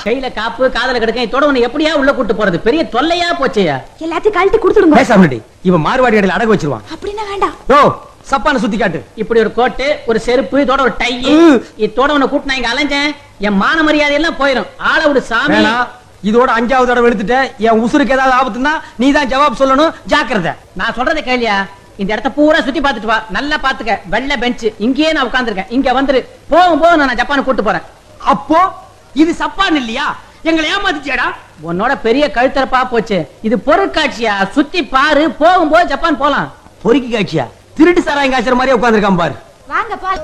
கையில காப்பு காதல கிடக்க இதோட உன்னை எப்படியா உள்ள கூட்டு போறது பெரிய தொல்லையா போச்சேயா எல்லாத்தையும் கழட்டி கொடுத்துடுங்க பேசாமடி இவன் மார்வாடி அடையில அடகு வச்சிருவான் அப்படின்னா வேண்டாம் ஓ சப்பான சுத்தி காட்டு இப்படி ஒரு கோட்டு ஒரு செருப்பு இதோட ஒரு டை ம். இதோட உன்னை கூட்டு நான் இங்க அலைஞ்சேன் என் மான மரியாதை எல்லாம் போயிடும் ஆள விடு சாமி வேணாம் இதோட அஞ்சாவது தடவை எடுத்துட்ட என் உசுருக்கு ஏதாவது ஆபத்துன்னா நீ தான் ஜவாப் சொல்லணும் ஜாக்கிரதை நான் சொல்றதை கேளியா இந்த இடத்த பூரா சுத்தி பார்த்துட்டு வா நல்லா பாத்துக்க வெள்ளை பெஞ்ச் இங்கேயே நான் உட்கார்ந்திருக்கேன் இங்க வந்துரு போகும் போது நான் ஜப்பான் கூட்டு போறேன் அப்போ இது சப்பான் இல்லையா எங்களை ஏமாத்திச்சேடா உன்னோட பெரிய கழுத்தரப்பா போச்சு இது பொருட்காட்சியா சுத்தி பாரு போகும்போது ஜப்பான் போலாம் பொறுக்கி காட்சியா திருட்டு சாராயம் காய்ச்சற மாதிரியே உட்கார்ந்திருக்கான் பாரு வாங்க பால்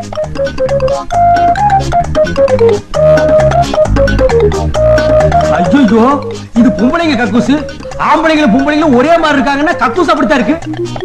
ஐயோ இது பொம்பளைங்க கக்கூசு ஆம்பளைங்களும் பொம்பளைங்களும் ஒரே மாதிரி இருக்காங்கன்னா கக்கூஸ் அப்படித்தான் இருக்கு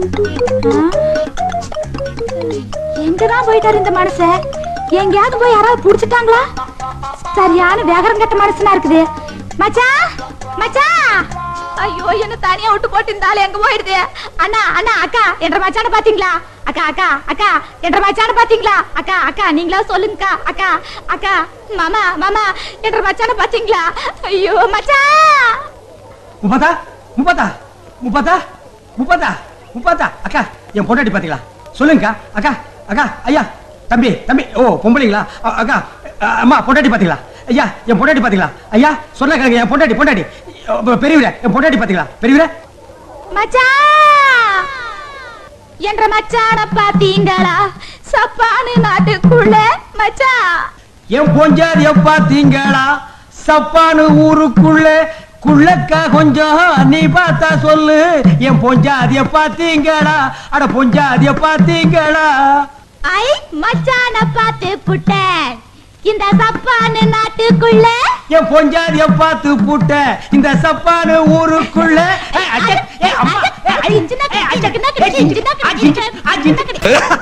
எங்கதான் போயிட்டாரு இந்த மனுஷன் எங்கேயாவது போய் யாராவது புடிச்சிட்டாங்களா சரியான வேகரம் கட்ட மனுஷனா இருக்குது மச்சான் மச்சான் ஐயோ என்ன தனியா விட்டு போட்டு இந்த ஆளு எங்க போயிடுது அண்ணா அண்ணா அக்கா என்ற மச்சான பாத்தீங்களா அக்கா அக்கா அக்கா என்ற மச்சான பாத்தீங்களா அக்கா அக்கா நீங்களா சொல்லுங்கக்கா அக்கா அக்கா மாமா மாமா என்ற மச்சான பாத்தீங்களா ஐயோ மச்சான் முப்பதா முப்பதா முப்பதா முப்பதா முப்பதா அக்கா என் பொண்டாட்டி பாத்தீங்களா சொல்லுங்கக்கா அக்கா அக்கா ஐயா தம்பி தம்பி ஓ பொம்பளைங்களா அ- அக்கா அ- அம்மா பொண்டாட்டி பாத்தீங்களா ஐயா என் பொண்டாட்டி பாத்தீங்களா ஐயா சொன்ன கேளுங்க என் பொண்டாட்டி பொண்டாட்டி அ, பெரியவரே என் பொண்டாட்டி பாத்தீங்களா பெரியவரே மச்சான் என்ற மச்சான பாத்தீங்களா சப்பானு நாட்டுக்குள்ள மச்சான் என் பொஞ்சாதிய பாத்தீங்களா சப்பானு ஊருக்குள்ள குள்ளக்கா கொஞ்சம் நீ பார்த்தா சொல்லு என் பொஞ்சாதிய பாத்தீங்களா அட பொஞ்சாதிய பாத்தீங்களா ஐ மச்சான பாத்து புட்டேன் இந்த சப்பானு நாட்டுக்குள்ள என் பொஞ்சாதிய பார்த்து புட்ட இந்த சப்பானு ஊருக்குள்ள ஏய், அச்சே, ஏய், அம்மா, ஏய், ஐ, ஏய், அச்சே, ஏய், அச்சே, அச்சே, அச்சே.